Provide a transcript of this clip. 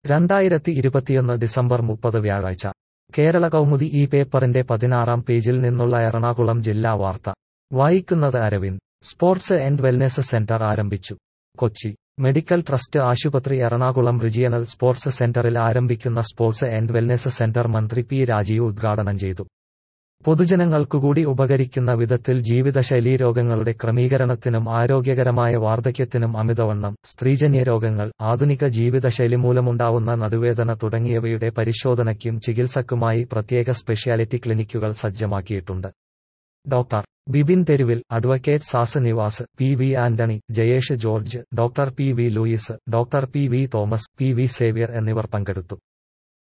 രണ്ടായിരത്തി ഇരുപത്തിയൊന്ന് ഡിസംബർ മുപ്പത് വ്യാഴാഴ്ച കേരള കൗമുദി ഈ പേപ്പറിന്റെ പതിനാറാം പേജിൽ നിന്നുള്ള എറണാകുളം ജില്ലാ വാർത്ത വായിക്കുന്നത് Aravind sports and wellness centre ആരംഭിച്ചു കൊച്ചി മെഡിക്കൽ ട്രസ്റ്റ് ആശുപത്രി എറണാകുളം റീജിയണൽ സ്പോർട്സ് സെന്ററിൽ ആരംഭിക്കുന്ന സ്പോർട്സ് ആൻഡ് വെൽനെസ് സെന്റർ മന്ത്രി പി രാജീവ് ഉദ്ഘാടനം ചെയ്തു പൊതുജനങ്ങൾക്കുകൂടി ഉപകരിക്കുന്ന വിധത്തിൽ ജീവിതശൈലീ രോഗങ്ങളുടെ ക്രമീകരണത്തിനും ആരോഗ്യകരമായ വാർദ്ധക്യത്തിനും അമിതവണ്ണം സ്ത്രീജന്യ രോഗങ്ങൾ ആധുനിക ജീവിതശൈലി മൂലമുണ്ടാവുന്ന നടുവേദന തുടങ്ങിയവയുടെ പരിശോധനയ്ക്കും ചികിത്സക്കുമായി പ്രത്യേക സ്പെഷ്യാലിറ്റി ക്ലിനിക്കുകൾ സജ്ജമാക്കിയിട്ടുണ്ട് ഡോക്ടർ ബിബിൻ തെരുവിൽ അഡ്വക്കേറ്റ് സാസ് നിവാസ് P V Antony Jayesh George doctor P V Louis doctor P V Thomas P V Xavier എന്നിവർ പങ്കെടുത്തു